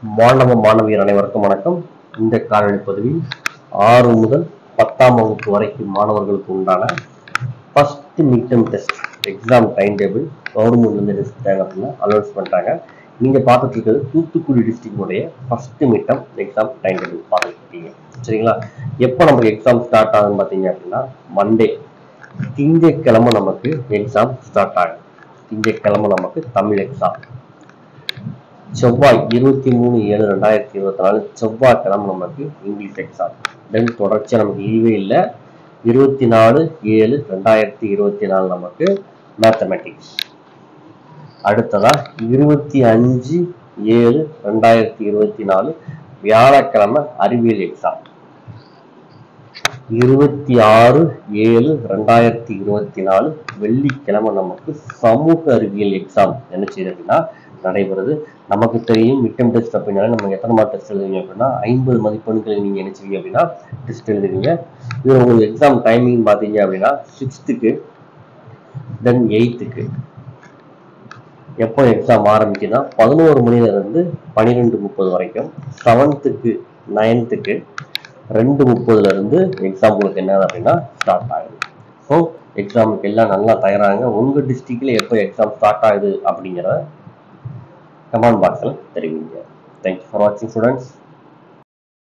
மாணவ மாணவியர் அனைவருக்கும் வணக்கம் இந்த காணொளி பதிவில் ஆறு முதல் பத்தாம் வகுப்பு வரைக்கும் மாணவர்களுக்கு உண்டான first midterm test exam time table கவர்மெண்ட்லேருந்து என்ன செஞ்சாங்க அப்படின்னா அனௌன்ஸ் பண்ணிட்டாங்க நீங்கள் பார்த்துட்டு இருக்கிறது தூத்துக்குடி டிஸ்ட்ரிக்டுடைய first midterm exam time table பார்த்துட்டு இருக்கீங்க சரிங்களா எப்போ நமக்கு எக்ஸாம் ஸ்டார்ட் ஆகுதுன்னு பார்த்தீங்க அப்படின்னா மண்டே திங்கட்கிழமை நமக்கு எக்ஸாம் ஸ்டார்ட் ஆகும் திங்கட்கிழமை நமக்கு தமிழ் எக்ஸாம் செவ்வாய் இருபத்தி மூணு ஏழு ரெண்டாயிரத்தி இருபத்தி நாலு செவ்வாய்க்கிழமை நமக்கு இங்கிலீஷ் எக்ஸாம் தென் தொடர்ச்சியாக நமக்கு லீவே இல்லை இருபத்தி நாலு ஏழு ரெண்டாயிரத்தி இருபத்தி நாலு நமக்கு மேத்தமெட்டிக்ஸ் அடுத்ததா இருபத்தி அஞ்சு ஏழு ரெண்டாயிரத்தி இருபத்தி நாலு வியாழக்கிழமை அறிவியல் எக்ஸாம் இருபத்தி ஆறு ஏழு ரெண்டாயிரத்தி இருபத்தி நாலு வெள்ளிக்கிழமை நமக்கு சமூக அறிவியல் எக்ஸாம் என்ன செய்யுது அப்படின்னா நடைபெறுது நமக்கு தெரியும் மிட்டம் டெஸ்ட் அப்படின்னாலே நம்ம எத்தனை மார்க் டெஸ்ட் எழுதுவீங்க அப்படின்னா ஐம்பது மதிப்பெண்களுக்கு நீங்கள் என்ன செய்வீங்க அப்படின்னா டெஸ்ட் எழுதுவீங்க இது உங்களுக்கு எக்ஸாம் டைமிங் பார்த்தீங்க அப்படின்னா சிக்ஸ்த்துக்கு தென் எயித்துக்கு எப்போ எக்ஸாம் ஆரம்பிக்குதுன்னா பதினோரு மணில இருந்து பன்னிரெண்டு முப்பது வரைக்கும் செவன்த்துக்கு நைன்த்துக்கு ரெண்டு முப்பதுல இருந்து எக்ஸாம் உங்களுக்கு என்ன அப்படின்னா ஸ்டார்ட் ஆகுது ஸோ எக்ஸாமுக்கு எல்லாம் நல்லா தயாராங்க உங்க டிஸ்ட்ரிக்ட்ல எப்போ எக்ஸாம் ஸ்டார்ட் ஆகுது அப்படிங்கிறத கமெண்ட் பாக்ஸில் தெரிவிங்க தேங்க்யூ ஃபார் வாட்சிங் ஸ்டூடெண்ட்ஸ்